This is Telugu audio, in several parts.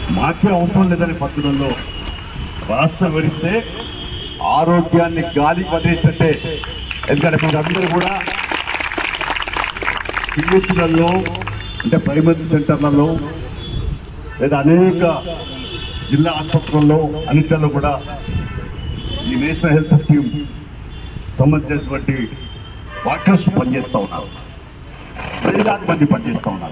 మార్చే అవసరం లేదనే పద్ధతుల్లో రాష్ట్రం వివరిస్తే ఆరోగ్యాన్ని గాలికి వదిలేసినట్టే ఎందుకంటే ఇప్పుడు అందరూ కూడా పిహెచ్లలో అంటే ప్రైమరీ సెంటర్లలో లేదా అనేక జిల్లా ఆసుపత్రుల్లో అన్నిట్లలో కూడా ఈ నేషనల్ హెల్త్ స్కీమ్ సంబంధించినటువంటి వర్కర్స్ పనిచేస్తూ ఉన్నారు వేలాది మంది పనిచేస్తూ ఉన్నారు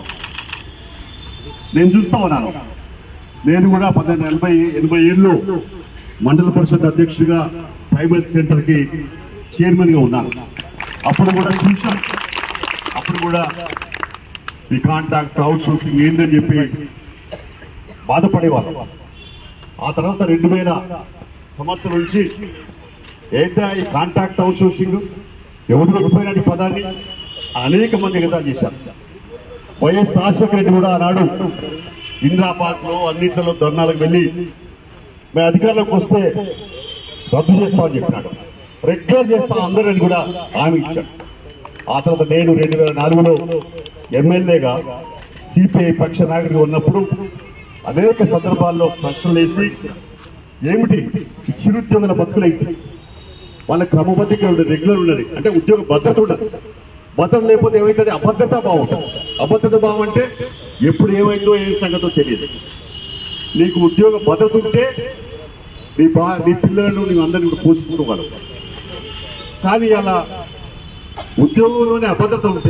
నేను చూస్తూ ఉన్నాను నేను కూడా పదిహేను ఎనభై ఎనభై ఏళ్ళు మండల పరిషత్ అధ్యక్షుడిగా ప్రైమరీ సెంటర్కి చైర్మన్గా ఉన్నాను అప్పుడు కూడా చూశాను అప్పుడు కూడా ఈ కాంటాక్ట్ అవుట్ సోర్సింగ్ ఏందని చెప్పి బాధపడేవాళ్ళం ఆ తర్వాత రెండు వేల సంవత్సరం నుంచి ఏంటా ఈ కాంటాక్ట్ అవుట్ సోర్సింగ్ ఎవరు లేకపోయినాడు ఈ పదాన్ని అనేక మంది ఎగతా చేశారు వైఎస్ రాజశేఖర రెడ్డి కూడా ఆనాడు ఇందిరా పార్క్ లో అన్నింటిలో ధర్నాలకు వెళ్ళి మేము అధికారంలోకి వస్తే రద్దు చేస్తామని చెప్పినాడు రెగ్యులర్ చేస్తాం అందరని కూడా హామీ ఇచ్చాడు ఆ తర్వాత నేను రెండు వేల నాలుగులో ఎమ్మెల్యేగా సిపిఐ పక్ష నాయకుడిగా ఉన్నప్పుడు అనేక సందర్భాల్లో ప్రశ్నలు వేసి ఏమిటి ఈ చిరుద్యోగుల బతుకులైతే వాళ్ళ క్రమబద్ధంగా ఉండదు రెగ్యులర్ ఉన్నది అంటే ఉద్యోగ భద్రత ఉండదు భద్రత లేకపోతే ఏమైతుంది అభద్రత భావం ఉంటుంది అభద్రత భావం అంటే ఎప్పుడు ఏమైందో ఏ సంగతో తెలియదు నీకు ఉద్యోగ భద్రత ఉంటే నీ బా నీ పిల్లలను నీవు అందరిని కూడా పోషించుకోగలవు కానీ అలా ఉద్యోగంలోనే అభద్రత ఉంటే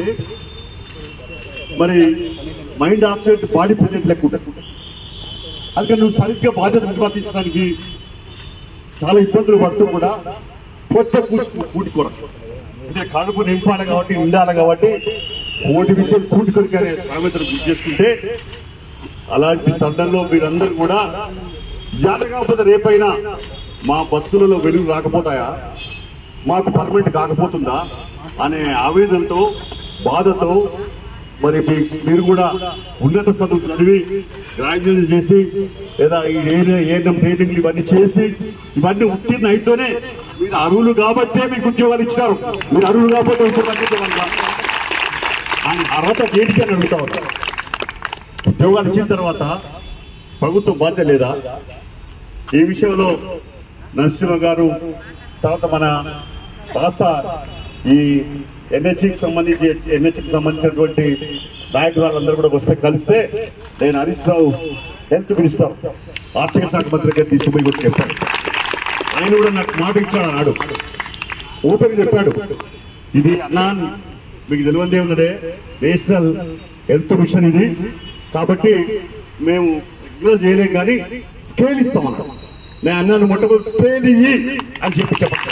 మరి మైండ్ ఆబ్సెంట్ బాడీ ప్రెజెంట్ లెక్క ఉంటుంది అందుకని నువ్వు సరిగ్గా బాధ్యత నిర్వర్తించడానికి చాలా ఇబ్బందులు పడుతూ కూడా కొత్త కూసుకు కూడుకోవడం అంటే కడుపు నింపాలి కాబట్టి నిండాలి కాబట్టి కోటి విద్యలు కూడుకొని అనే సామెతను గుర్తు చేసుకుంటే అలాంటి తండంలో మీరందరూ కూడా ఇవాళ కాకపోతే రేపైనా మా బతుకులలో వెలుగు రాకపోతాయా మాకు పర్మనెంట్ కాకపోతుందా అనే ఆవేదనతో బాధతో మరి మీ- మీరు కూడా ఉన్నత చదువు చదివి గ్రాడ్యుయేషన్ చేసి లేదా ఈ ఏఎన్ఎం ట్రైనింగ్లు ఇవన్నీ చేసి ఇవన్నీ ఉత్తీర్ణ అయితేనే మీరు అరువులు కాబట్టే మీకు ఉద్యోగాలు ఇచ్చినారు మీరు అరువులు కాకపోతే ఉద్యోగాలు ఇచ్చేవాళ్ళు కాదు. ఆయన అర్హత దేనికి అని అడుగుతా ఉంటారు ఉద్యోగాలు ఇచ్చిన తర్వాత ప్రభుత్వం బాధ్యత లేదా ఈ విషయంలో నరసింహ గారు తర్వాత మన రాష్ట్ర ఈ ఎన్హెచ్కి సంబంధించి ఎన్హెచ్కి సంబంధించినటువంటి నాయకురాళ్ళందరూ కూడా వస్తే కలిస్తే నేను హరీష్ రావు హెల్త్ మినిస్టర్ ఆర్థిక శాఖ మంత్రి గారు తీసుకుపోయి కూడా చెప్పాను ఆయన కూడా నాకు మాట ఇచ్చాడు అన్నాడు ఓపెన్ చెప్పాడు ఇది అన్నా మీకు తెలియదే ఉన్నదే నేషనల్ హెల్త్ మిషన్ ఇది కాబట్టి మేము రెగ్యులర్ చేయలేం కానీ స్కేల్ ఇస్తామన్నాడు నేను అన్నాను మొట్టమొదటి స్కేల్ ఇయ్యి అని చెప్పి చెప్పండి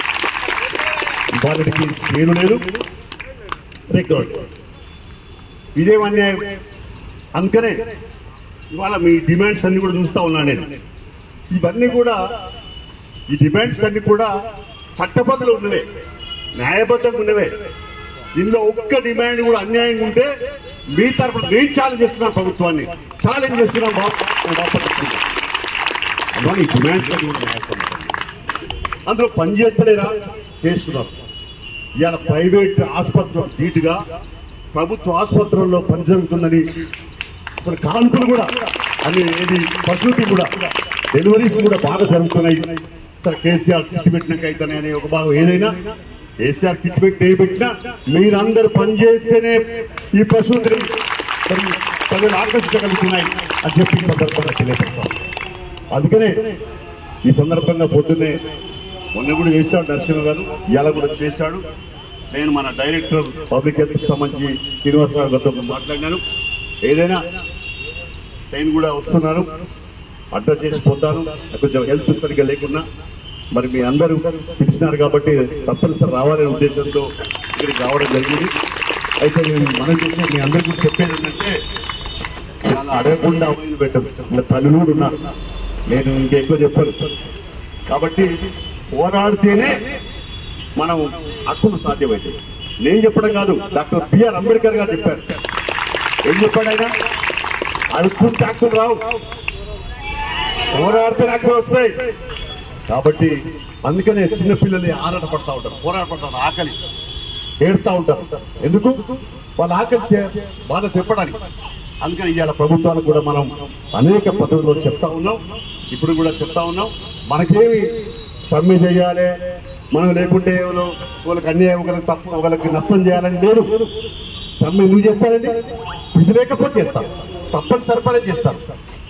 వాళ్ళకి స్కేలు లేదు రెగ్యులర్ ఇదేం అన్యాయం అందుకనే ఇవాళ మీ డిమాండ్స్ అన్ని కూడా చూస్తా ఉన్నా నేను ఇవన్నీ కూడా ఈ డిమాండ్స్ అన్ని కూడా చట్టబద్ధలు ఉన్నవే న్యాయబద్ధంగా ఉన్నవే ఇందులో ఒక్క డిమాండ్ కూడా అన్యాయంగా ఉంటే మీ తరపున నేను ఛాలెంజ్ చేస్తున్నాను ప్రభుత్వాన్ని ఛాలెంజ్ చేస్తున్నాం బాబు అందువల్ల ఈ డిమాండ్స్ అన్ని కూడా న్యాయసమ్మతం అందులో పని చేస్తలేరా చేస్తున్నారు ఇవాళ ప్రైవేట్ ఆసుపత్రులకు ధీటుగా ప్రభుత్వ ఆసుపత్రుల్లో పని జరుగుతుందని అసలు కాన్పులు కూడా అని ఏది ప్రసూతి కూడా డెలివరీస్ కూడా బాగా జరుగుతున్నాయి సరే కేసీఆర్ కిట్ పెట్టినాక అయితేనే అనే ఒక భాగం ఏదైనా కేసీఆర్ కిట్ పెట్టి ఏ పెట్టినా మీరందరూ పని చేస్తేనే ఈ ప్రసూతిని మరి ప్రజలు ఆకర్షించగలుగుతున్నాయి అని చెప్పి ఈ సందర్భంగా తెలియపరుస్తాం అందుకనే ఈ సందర్భంగా పొద్దున్నే మొన్న కూడా చేశాడు నరసింహ గారు ఇవాళ కూడా చేశాడు నేను మన డైరెక్టర్ పబ్లిక్ హెల్త్కి సంబంధించి శ్రీనివాసరావు గారితో మాట్లాడినాను ఏదైనా నేను కూడా వస్తున్నాను అడ్డ చేసిపోతాను నాకు కొంచెం హెల్త్ సరిగ్గా లేకున్నా మరి మీ అందరూ పిలిచినారు కాబట్టి తప్పనిసరి రావాలనే ఉద్దేశంతో ఇక్కడికి రావడం జరిగింది అయితే నేను మనం చేసిన మీ అందరికీ చెప్పేది ఏంటంటే చాలా అడగకుండా అవైలు పెట్టరు ఇంకా తల్లులు కూడా ఉన్నారు నేను ఇంకెక్కువ చెప్పను కాబట్టి పోరాడితేనే మనం హక్కులు సాధ్యమవుతాయి నేను చెప్పడం కాదు డాక్టర్ బిఆర్ అంబేద్కర్ గారు చెప్పారు ఏం చెప్పాడు ఆయన అడుక్కుంటే హక్కులు రావు పోరాడితే హక్కులు వస్తాయి కాబట్టి అందుకనే చిన్న పిల్లలు ఆరాట పడతా ఉంటారు పోరాట పడతారు ఆకలి ఏడుతా ఉంటారు ఎందుకు వాళ్ళ ఆకలి చే- బాధ తెప్పడానికి అందుకని ఇవాళ ప్రభుత్వాలకు కూడా మనం అనేక పద్ధతుల్లో చెప్తా ఉన్నాం ఇప్పుడు కూడా చెప్తా ఉన్నాం మనకేమి సమ్మె చేయాలి మనం లేకుంటే ఎవరో వాళ్ళకి అన్యాయం ఒకరికి తప్పు ఒకరికి నష్టం చేయాలని లేదు సమ్మె ఎందుకు చేస్తారండి ఇది లేకపోతే చేస్తారు తప్పనిసరి పనే చేస్తారు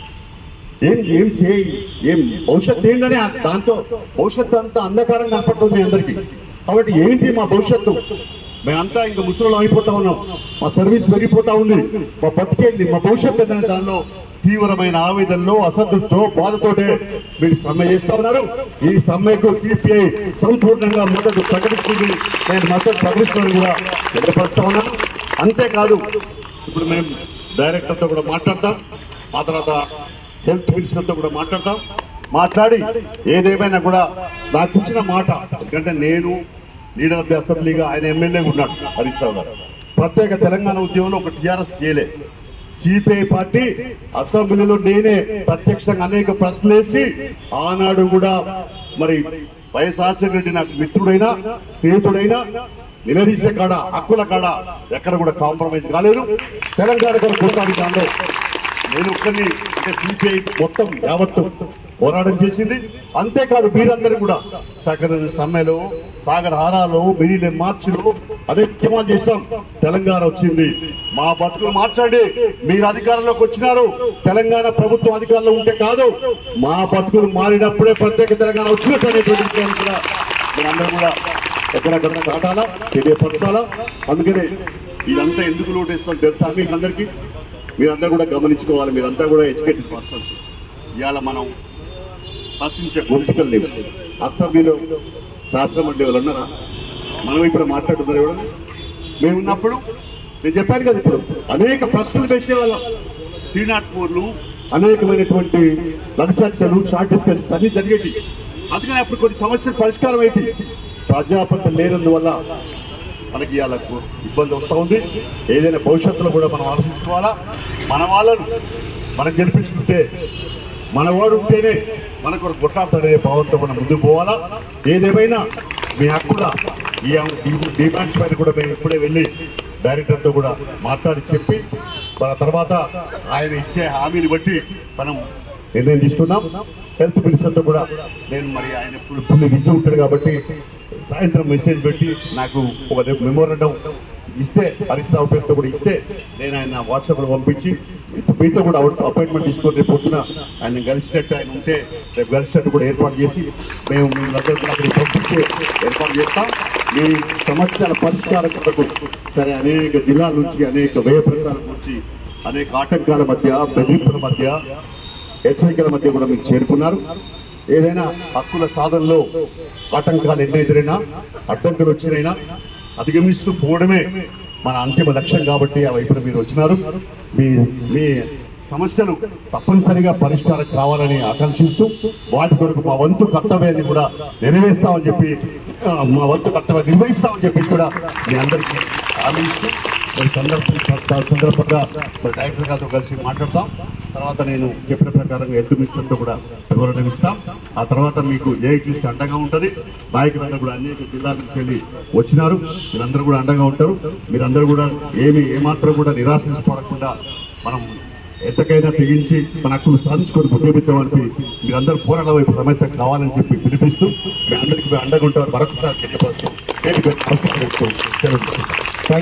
ఏం ఏం చేయి ఏం భవిష్యత్తు ఏంటని ఆ- దాంతో భవిష్యత్తు అంతా అంధకారం కనపడుతుంది మీ అందరికీ కాబట్టి ఏంటి మా భవిష్యత్తు మేమంతా ఇంకా ముసలిలో అయిపోతా ఉన్నాం మా సర్వీస్ పెరిగిపోతా ఉంది మా బతికేంది మా భవిష్యత్తు ఏంటనే దానిలో తీవ్రమైన ఆవేదనలో అసంతృప్తితో బాధతోటే మీరు సమ్మె చేస్తా ఉన్నారు ఈ సమ్మెకు సిపిఐ సంపూర్ణంగా మద్దతు ప్రకటిస్తుంది నేను మద్దతు ప్రకటిస్తున్నాను కూడా తెలియపరుస్తా ఉన్నాను అంతేకాదు ఇప్పుడు మేము డైరెక్టర్తో కూడా మాట్లాడతాం ఆ తర్వాత హెల్త్ మినిస్టర్తో కూడా మాట్లాడతాం మాట్లాడి ఏదేమైనా కూడా నాకు ఇచ్చిన మాట ఎందుకంటే నేను లీడర్ ఆఫ్ ది అసెంబ్లీగా ఆయన ఎమ్మెల్యే ఉన్నాడు హరీష్ రావు గారు ప్రత్యేక తెలంగాణ ఉద్యమంలో ఒక టీఆర్ఎస్ చేయలే సిపిఐ పార్టీ అసెంబ్లీలో నేనే ప్రత్యక్షంగా అనేక ప్రశ్నలు వేసి ఆనాడు కూడా మరి వైఎస్ రాజశేఖర రెడ్డి నాకు మిత్రుడైనా స్నేహితుడైనా నిలదీసే కాడ హక్కుల కాడ ఎక్కడ కూడా కాంప్రమైజ్ కాలేదు తెలంగాణ గారు కొట్టాడు దానిలో నేను ఒక్కరిని అంటే సిపిఐ మొత్తం యావత్తు పోరాటం చేసింది అంతేకాదు మీరందరూ కూడా సగర సమ్మెలో సాగర్ హారాలు మిరిలే మార్చిలు అనేక ఉద్యమాలు చేశాం తెలంగాణ వచ్చింది మా బతుకులు మార్చండి మీరు అధికారంలోకి వచ్చినారు తెలంగాణ ప్రభుత్వం అధికారంలో ఉంటే కాదు మా బతుకులు మారినప్పుడే ప్రత్యేక తెలంగాణ వచ్చినట్టు అనేటువంటి విషయాన్ని కూడా మీరందరూ కూడా ఎక్కడెక్కడ చాటాలా తెలియపరచాలా అందుకనే ఇదంతా ఎందుకు లోటేస్తాం తెలుసా మీకు అందరికీ మీరందరూ కూడా గమనించుకోవాలి మీరంతా కూడా ఎడ్యుకేటెడ్ పర్సన్స్ ఇవాళ మనం ప్రశ్నించే గొంతుకలు లేవు అసెంబ్లీలో శాస్త్రం అంటే వాళ్ళు ఉన్నారా మనం ఇప్పుడు మాట్లాడుతున్నారు ఎవరు మేము ఉన్నప్పుడు నేను చెప్పాను కదా ఇప్పుడు అనేక ప్రశ్నలు వేసేవాళ్ళం త్రీ నాట్ ఫోర్లు అనేకమైనటువంటి లఘు చర్చలు షార్ట్ డిస్కషన్స్ అన్ని జరిగేటి అందుకని అప్పుడు కొన్ని సమస్యలు పరిష్కారం ఏంటి ప్రజాపతి లేనందువల్ల మనకి ఇవాళ ఇబ్బంది వస్తూ ఉంది ఏదైనా భవిష్యత్తులో కూడా మనం ఆలోచించుకోవాలా మన వాళ్ళను మనం గెలిపించుకుంటే మనవాడు ఉంటేనే మనకు ఒక కొట్లాడతాడనే భావంతో మనం ముందుకు పోవాలా ఏదేమైనా మీ హక్కుల ఈ ఈ డిమాండ్స్ పైన కూడా మేము ఇప్పుడే వెళ్ళి డైరెక్టర్తో కూడా మాట్లాడి చెప్పి మన తర్వాత ఆయన ఇచ్చే హామీని బట్టి మనం నిర్ణయం తీసుకుందాం హెల్త్ మినిస్టర్తో కూడా నేను మరి ఆయన ఇప్పుడు ఫుల్ బిజీ ఉంటాడు కాబట్టి సాయంత్రం మెసేజ్ పెట్టి నాకు ఒక రేపు మెమోరండం ఇస్తే హరీష్ రావు పేరుతో కూడా ఇస్తే నేను ఆయన వాట్సాప్లో పంపించి మీతో- మీతో కూడా అపాయింట్మెంట్ తీసుకొని రేపు పొద్దున ఆయన కలిసినట్టు ఆయన ఉంటే రేపు కలిసినట్టు కూడా ఏర్పాటు చేసి మేము మీ దగ్గర కూడా అక్కడికి పంపించి ఏర్పాటు చేస్తాం మీ సమస్యల పరిష్కారం కొరకు సరే అనేక జిల్లాల నుంచి అనేక వ్యయ ప్రచారం నుంచి అనేక ఆటంకాల మధ్య బెదిరింపుల మధ్య హెచ్చరికల మధ్య కూడా మీకు చేరుకున్నారు ఏదైనా హక్కుల సాధనలో ఆటంకాలు ఎన్ని ఎదురైనా అడ్డంకులు వచ్చినైనా అధిగమిస్తూ పోవడమే మన అంతిమ లక్ష్యం కాబట్టి ఆ వైపున మీరు వచ్చినారు మీ మీ సమస్యలు తప్పనిసరిగా పరిష్కారం కావాలని ఆకాంక్షిస్తూ వాటి కొరకు మా వంతు కర్తవ్యాన్ని కూడా నెరవేరుస్తామని చెప్పి ఆ, మా వంతు కర్తవ్యం నిర్వహిస్తామని చెప్పి కూడా మీ అందరికీ హామీ ఇస్తూ మరి సందర్భ సందర్భంగా మరి డైరెక్టర్ గారితో కలిసి మాట్లాడతాం తర్వాత నేను చెప్పిన ప్రకారం హెల్త్ మినిస్టర్తో కూడా వివరణ ఇస్తాం ఆ తర్వాత మీకు ఏఐటీసీ అండగా ఉంటుంది నాయకులందరూ కూడా అనేక జిల్లాల నుంచి వెళ్ళి వచ్చినారు మీరందరూ కూడా అండగా ఉంటారు మీరందరూ కూడా ఏమి ఏమాత్రం కూడా నిరాశించబడకుండా మనం ఎంతకైనా తెగించి మన హక్కులు సాధించుకొని ముద్దేపిద్దామని మీరందరూ పోరాట వైపు సమేతం కావాలని చెప్పి పిలిపిస్తూ మీ అందరికీ అండగా ఉంటారు మరొకసారి తెలియపరుస్తూ నేను నమస్కారం చెప్తూ సెలవు తీసుకుంటాను.